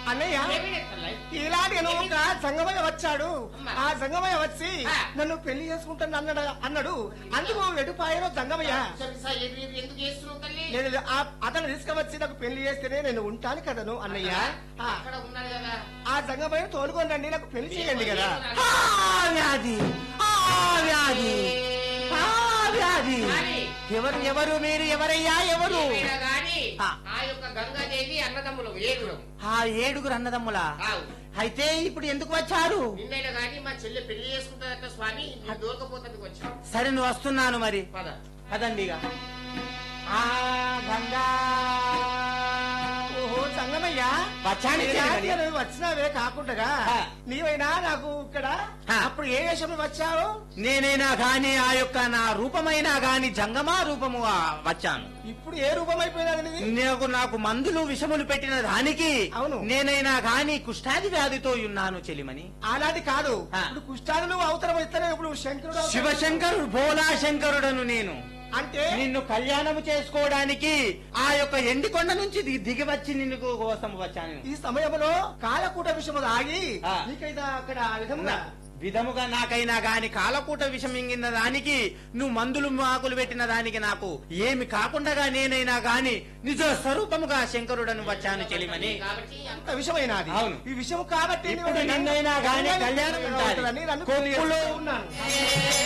అన్నయ్య ఏమిటి తల్లి? ఇలాంటి నువ్వు ఒక సంగమయ్య వచ్చాడు అమ్మా. ఆ సంగమయ్య వచ్చి ఆ. నన్ను పెళ్లి చేసుకుంటాను అన్నాడు అన్నాడు అందుకు వెడుపాయను సంగమయ్య సరే, సరే, ఎదు- ఎదు- ఎందుకు చేస్తున్నావు తల్లి నేను ఆ- అతను తీసుకువచ్చి నాకు పెళ్లి చేస్తేనే నేను ఉంటాను కదను అన్నయ్య ఆ, అక్కడ ఉన్నాడు కదా ఆ సంగమయ్య తోలుకొని రండి నాకు పెళ్లి చేయండి కదా ఆ వ్యాధి ఆ వ్యాధి ఆ వ్యాధి కానీ ఎవరు ఎవరు మీరు ఎవరయ్యా ఎవరు ఏమైనా గాని ఆ. ఆ యొక్క గంగాదేవి అన్నదమ్ములు ఏడుగురం ఆ ఏడుగురు అన్నదమ్ములా ఆవు. అయితే ఇప్పుడు ఎందుకు వచ్చారు నిన్నైనా గాని మా చెల్లె పెళ్లి చేసుకుంటారట స్వామి నేను దూరకపోతానికి వచ్చాను సరే నువ్వు వస్తున్నాను మరి పద పదండి ఇక. ఆ గంగా ఓహో సంగమయ్య వచ్చాను ఇలాంటి చెల్లెలి. నువ్వు వచ్చినావే కాకుండా ఆ. నీవైనా నాకు ఇక్కడ ఆ. అప్పుడు ఏ వేషంలో వచ్చావు నేనైనా గాని ఆ యొక్క నా రూపమైనా గాని జంగమా రూపము ఆ వచ్చాను ఇప్పుడు ఏ రూపం అయిపోయినది నీది? నాకు నాకు మందులు విషములు పెట్టిన దానికి అవును. నేనైనా గాని కుష్ఠాది వ్యాధితో ఉన్నాను చెలిమని అలాంటి కాదు ఆ. ఇప్పుడు కుష్టాలు నువ్వు అవతరం ఇస్తానే ఇప్పుడు శంకరుడు అవతరం శివశంకరుడు భోలా శంకరుడను నేను అంటే నిన్ను కళ్యాణము చేసుకోవడానికి ఆ యొక్క ఎండికొండ నుంచి ది- దిగి వచ్చి నిన్ను కోసం వచ్చాను ఈ సమయంలో కాలకూట విషయము ఆగి ఆ. నీకైతే అక్కడ ఆ విధంగా నా- విధముగా నాకైనా గాని కాలకూట విషం ఇంగిన దానికి నువ్వు మందులు మాకులు పెట్టిన దానికి నాకు ఏమి కాకుండా నేనైనా గాని నిజ స్వరూపముగా శంకరుడను వచ్చాను చెలిమని కాబట్టి అంత విషమైనది అవును. ఈ విషయం కాబట్టి ఇప్పుడు నీవు నిన్నైనా గాని కళ్యాణం అవుతుందని ఉండాలి నన్ను కొప్పులు ఉన్నాను